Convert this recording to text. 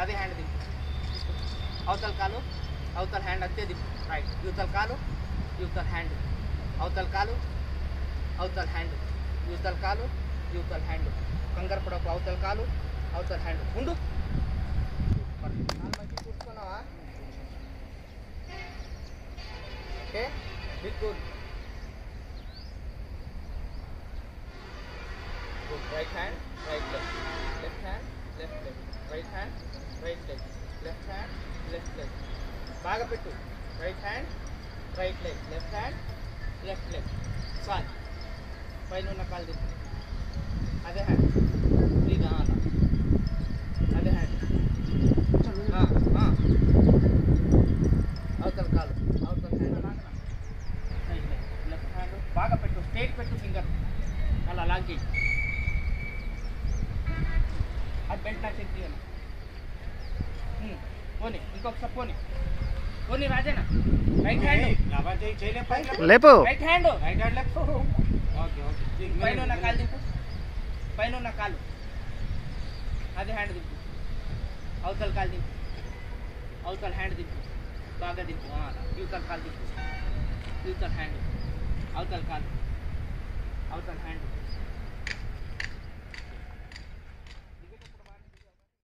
అదే హ్యాండ్ దింపు అవతల కాలు అవతల హ్యాండ్ అంతే దింపు రైట్ యువతల కాలు యువతల హ్యాండ్ అవతల కాలు అవతల హ్యాండ్ యువతల కాలు యువతల హ్యాండ్ కంగారు పడకు అవతల కాలు అవతల హ్యాండ్ ఉండు కాలు మంచిగా చూసుకున్నావా okay big good good right hand right leg left hand left leg right hand right leg left hand left leg బాగా పెట్టు right hand right leg left hand left leg sorry పైన ఉన్న కాలు దింపు అదే హ్యాండ్ ఫ్రీగా అలా అదే హ్యాండ్ ఆ, ఆ. అవతల కాలు అవతల hand right leg left hand బాగా పెట్టు స్ట్రేట్ పెట్టు ఫింగర్ అలా లాగ్ చేయి అది బెల్ట్ నా చెక్ తీయాలి ఉమ్, పోనీ ఇంకొకసారి పోనీ పోనీ రాజేనా రైట్ హ్యాండ్ లేపు right hand right hand left okay okay పైన ఉన్న కాలు దింపు పైన ఉన్న కాలు అదే హ్యాండ్ దింపు అవతల కాలు దింపు అవతల హ్యాండ్ దింపు బాగా దింపు ఆ, అలా యువతల కాలు దింపు యువతల హ్యాండ్ అవతల కాలు అవతల హ్యాండ్